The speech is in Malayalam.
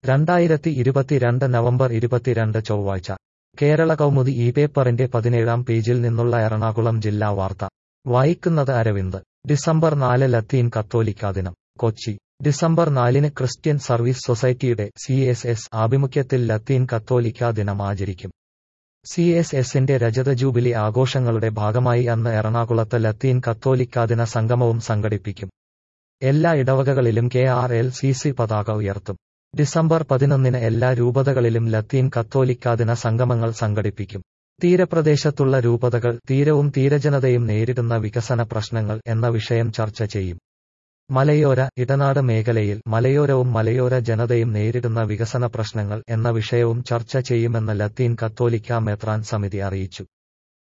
രണ്ടായിരത്തി ഇരുപത്തിരണ്ട് നവംബർ ഇരുപത്തിരണ്ട് ചൊവ്വാഴ്ച കേരള കൗമുദി ഈ പേപ്പറിന്റെ പതിനേഴാം പേജിൽ നിന്നുള്ള എറണാകുളം ജില്ലാ വാർത്ത വായിക്കുന്നത് അരവിന്ദ് ഡിസംബർ നാല് ലത്തീൻ കത്തോലിക്കാ ദിനം കൊച്ചി ഡിസംബർ നാലിന് ക്രിസ്ത്യൻ സർവീസ് സൊസൈറ്റിയുടെ സി എസ് എസ് ആഭിമുഖ്യത്തിൽ ലത്തീൻ കത്തോലിക്കാ ദിനം ആചരിക്കും സി എസ് എസിന്റെ രജത ജൂബിലി ആഘോഷങ്ങളുടെ ഭാഗമായി അന്ന് എറണാകുളത്ത് ലത്തീൻ കത്തോലിക്കാ ദിന സംഗമവും സംഘടിപ്പിക്കും എല്ലാ ഇടവകകളിലും K R L C C പതാക ഉയർത്തും ഡിസംബർ പതിനൊന്നിന് എല്ലാ രൂപതകളിലും ലത്തീൻ കത്തോലിക്കാ ദിന സംഗമങ്ങൾ സംഘടിപ്പിക്കും തീരപ്രദേശത്തുള്ള രൂപതകൾ തീരവും തീരജനതയും നേരിടുന്ന വികസന പ്രശ്നങ്ങൾ എന്ന വിഷയം ചർച്ച ചെയ്യും മലയോര ഇടനാട് മേഖലയിൽ മലയോരവും മലയോര ജനതയും നേരിടുന്ന വികസന പ്രശ്നങ്ങൾ എന്ന വിഷയവും ചർച്ച ചെയ്യുമെന്ന് ലത്തീൻ കത്തോലിക്ക മെത്രാൻ സമിതി അറിയിച്ചു